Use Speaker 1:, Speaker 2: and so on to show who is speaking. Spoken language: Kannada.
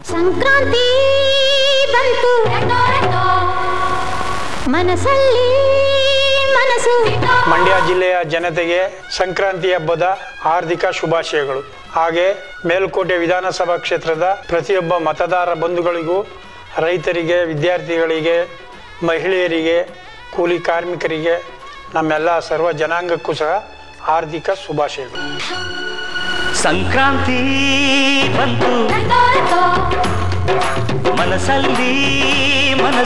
Speaker 1: ಸಂಕ್ರಾಂತಿ ಬಂತು ಮನಸ್ಸಲ್ಲಿ ಮನಸ್ಸು
Speaker 2: ಮಂಡ್ಯ ಜಿಲ್ಲೆಯ ಜನತೆಗೆ ಸಂಕ್ರಾಂತಿ ಹಬ್ಬದ ಹಾರ್ದಿಕ ಶುಭಾಶಯಗಳು ಹಾಗೆ ಮೇಲುಕೋಟೆ ವಿಧಾನಸಭಾ ಕ್ಷೇತ್ರದ ಪ್ರತಿಯೊಬ್ಬ ಮತದಾರ ಬಂಧುಗಳಿಗೂ ರೈತರಿಗೆ ವಿದ್ಯಾರ್ಥಿಗಳಿಗೆ ಮಹಿಳೆಯರಿಗೆ ಕೂಲಿ ಕಾರ್ಮಿಕರಿಗೆ ನಮ್ಮೆಲ್ಲ ಸರ್ವ ಜನಾಂಗಕ್ಕೂ ಸಹ ಹಾರ್ದಿಕ ಶುಭಾಶಯಗಳು
Speaker 3: ಸಂಕ್ರಾಂತಿ ಬಂತು ಮನಸ್ಸಲ್ಲಿ ಮನ